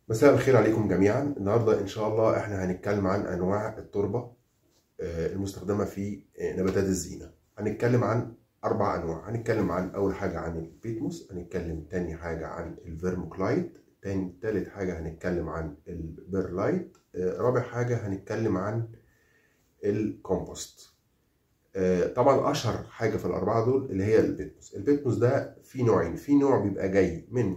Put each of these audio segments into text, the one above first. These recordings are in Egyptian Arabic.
مساء الخير عليكم جميعا النهارده ان شاء الله احنا هنتكلم عن انواع التربه آه، المستخدمه في آه، نباتات الزينه هنتكلم عن اربع انواع هنتكلم عن اول حاجه عن البيتموس هنتكلم تاني حاجه عن الفيرموكلايت تاني تالت حاجه هنتكلم عن البيرلايت آه، رابع حاجه هنتكلم عن الكومبوست آه، طبعا اشهر حاجه في الاربعه دول اللي هي البيتموس البيتموس ده في نوعين في نوع بيبقى جاي من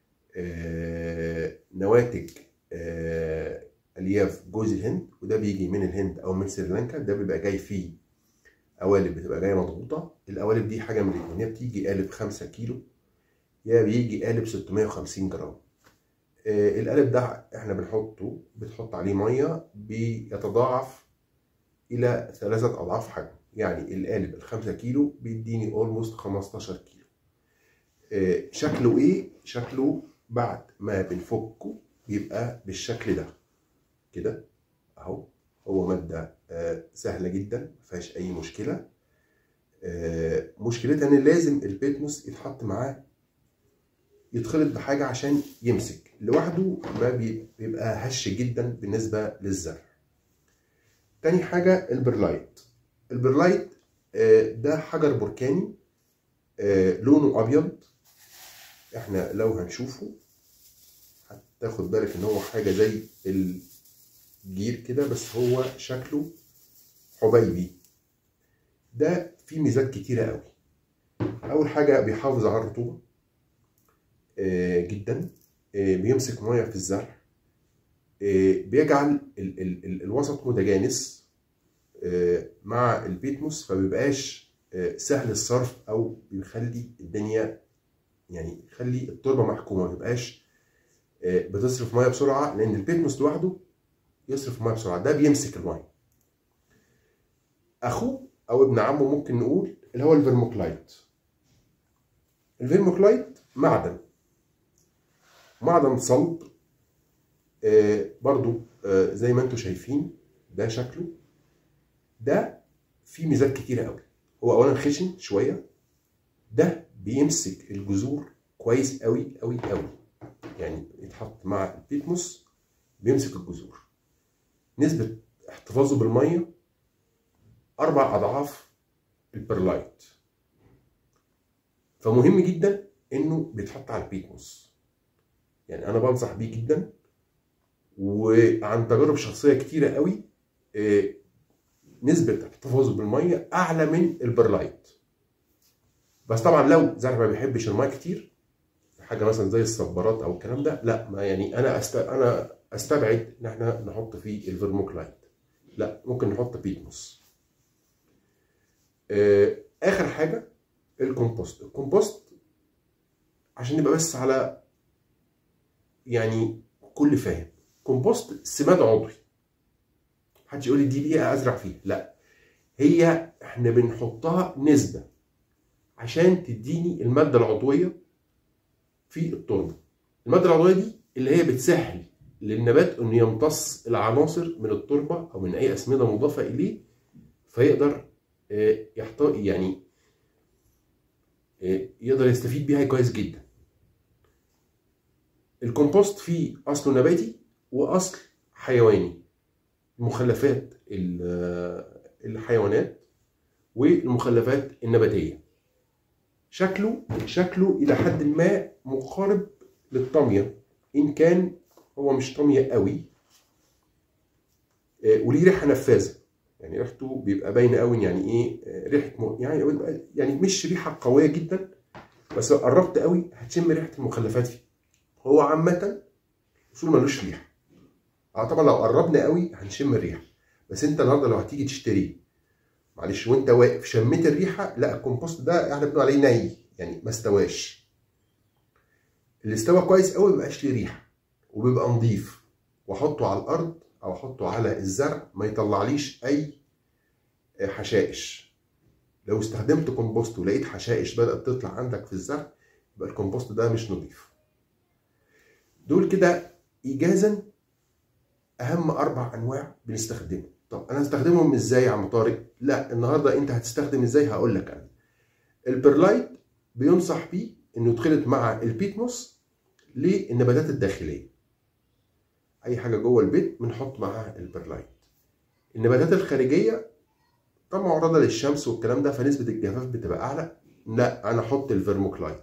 آه، نواتج آه، الياف جوز الهند وده بيجي من الهند او من سريلانكا ده بيبقى جاي فيه قوالب بتبقى جايه مضغوطه القوالب دي حاجه من الاثنين يا بتيجي قالب 5 كيلو يا بيجي قالب 650 جرام آه، القالب ده احنا بنحطه بتحط عليه ميه بيتضاعف الى ثلاثه اضعاف حجمه يعني القالب ال 5 كيلو بيديني اولموست 15 كيلو آه، شكله ايه شكله بعد ما بنفكه بيبقى بالشكل ده كده اهو هو ماده آه، سهله جدا ما فيهاش اي مشكله آه، مشكلتها ان لازم البيتموس يتحط معاه يتخلط بحاجه عشان يمسك لوحده ما بي- بيبقى هش جدا بالنسبه للزرع تاني حاجه البرلايت البرلايت آه، ده حجر بركاني آه، لونه ابيض احنا لو هنشوفه هتاخد بالك ان هو حاجه زي الجير كده بس هو شكله حبيبي ده فيه ميزات كتيره قوي اول حاجه بيحافظ على الرطوبه آه، جدا آه، بيمسك ميه في الزرع آه، بيجعل ال ال ال الوسط متجانس آه، مع البيتموس فمبيبقاش آه، سهل الصرف او بيخلي الدنيا يعني يخلي التربه محكومه ما تبقاش آه، بتصرف ميه بسرعه لان البيتموس لوحده يصرف ميه بسرعه ده بيمسك الميه اخوه او ابن عمه ممكن نقول اللي هو الفيرموكلايت الفيرموكلايت معدن معدن صلب آه، برضو آه، زي ما انتم شايفين ده شكله ده فيه ميزات كتيره قوي هو اولا خشن شويه ده بيمسك الجذور كويس قوي قوي قوي يعني يتحط مع البيتموس بيمسك الجذور نسبة احتفاظه بالمية أربع أضعاف البرلايت فمهم جدا إنه بيتحط على البيتموس يعني أنا بنصح بيه جدا وعن تجارب شخصية كتيرة قوي آه، نسبة احتفاظه بالمية أعلى من البرلايت بس طبعا لو زرع ما بيحبش الميه كتير حاجه مثلا زي الصبارات او الكلام ده لا ما يعني انا أست... انا استبعد ان احنا نحط فيه الفيرموكلايت لا ممكن نحط بيتموس آه، اخر حاجه الكومبوست الكومبوست عشان نبقى بس على يعني كل فاهم كومبوست سماد عضوي محدش يقول لي دي بيئه ازرع فيها لا هي احنا بنحطها نسبه عشان تديني الماده العضويه في التربه الماده العضويه دي اللي هي بتسهل للنبات انه يمتص العناصر من التربه او من اي اسمده مضافه اليه فيقدر آه، يحت يعني آه، يقدر يستفيد بيها كويس جدا الكومبوست فيه اصله نباتي واصل حيواني مخلفات ال- آه، الحيوانات والمخلفات النباتيه شكله شكله الى حد ما مقارب للطميه ان كان هو مش طميه قوي آه، وليه ريحه نفاذه يعني ريحته بيبقى باينه قوي يعني ايه آه، ريحه م... يعني يعني مش ريحه قويه جدا بس لو قربت قوي هتشم ريحه المخلفات فيه هو عامه اصول ملوش ريحه اه طبعا لو قربنا قوي هنشم الريحه بس انت النهارده لو هتيجي تشتريه معلش وانت واقف شميت الريحه لا الكومبوست ده احنا بنقول عليه ني يعني ما استواش اللي استوى كويس قوي مبقاش ليه ريحه وبيبقى نظيف واحطه على الارض او احطه على الزرع ما يطلعليش اي حشائش لو استخدمت كومبوست ولقيت حشائش بدات تطلع عندك في الزرع يبقى الكومبوست ده مش نظيف دول كده ايجازا اهم اربع انواع بنستخدمهم طب انا هستخدمهم ازاي يا عم طارق لا النهارده انت هتستخدم ازاي هقول لك انا البرلايت بينصح بيه انه يتخلط مع البيتموس للنباتات الداخليه اي حاجه جوه البيت بنحط معاها البرلايت النباتات الخارجيه طبعا معرضه للشمس والكلام ده فنسبه الجفاف بتبقى اعلى لا انا احط الفيرموكلايت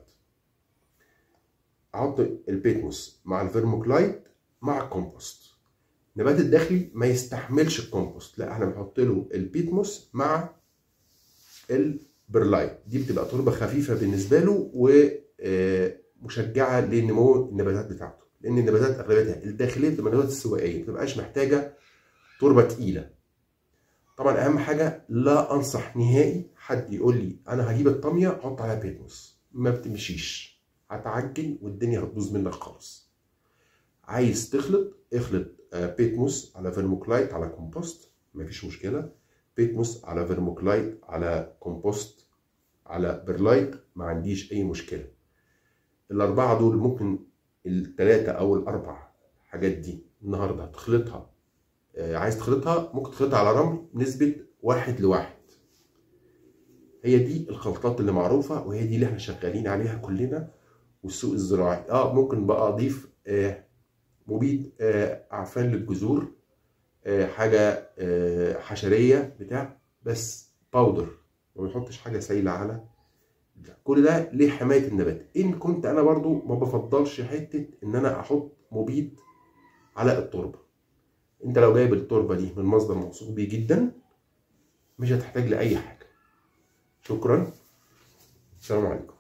احط البيتموس مع الفيرموكلايت مع الكومبوست النبات الداخلي ما يستحملش الكومبوست لا احنا بنحط له البيتموس مع البرلايت دي بتبقى تربه خفيفه بالنسبه له ومشجعه لنمو النباتات بتاعته لان النباتات اغلبيتها الداخليه بتبقى نباتات استوائيه ما بتبقاش محتاجه تربه تقيله طبعا اهم حاجه لا انصح نهائي حد يقول لي انا هجيب الطاميه احط عليها بيتموس ما بتمشيش هتعجن والدنيا هتبوظ منك خالص عايز تخلط اخلط بيتموس على فيرموكلايت على كومبوست مفيش مشكله بيتموس على فيرموكلايت على كومبوست على برلايت ما عنديش اي مشكله الاربعه دول ممكن الثلاثه او الاربع حاجات دي النهارده تخلطها عايز تخلطها ممكن تخلطها على رمل نسبه واحد لواحد هي دي الخلطات اللي معروفه وهي دي اللي احنا شغالين عليها كلنا والسوق الزراعي اه ممكن بقى اضيف آه مبيد آه اعفان للجذور آه حاجه آه حشريه بتاع بس باودر ما بنحطش حاجه سايله على ده. كل ده لحمايه النبات ان كنت انا برضو ما بفضلش حته ان انا احط مبيد على التربه انت لو جايب التربه دي من مصدر موثوق بيه جدا مش هتحتاج لاي حاجه شكرا السلام عليكم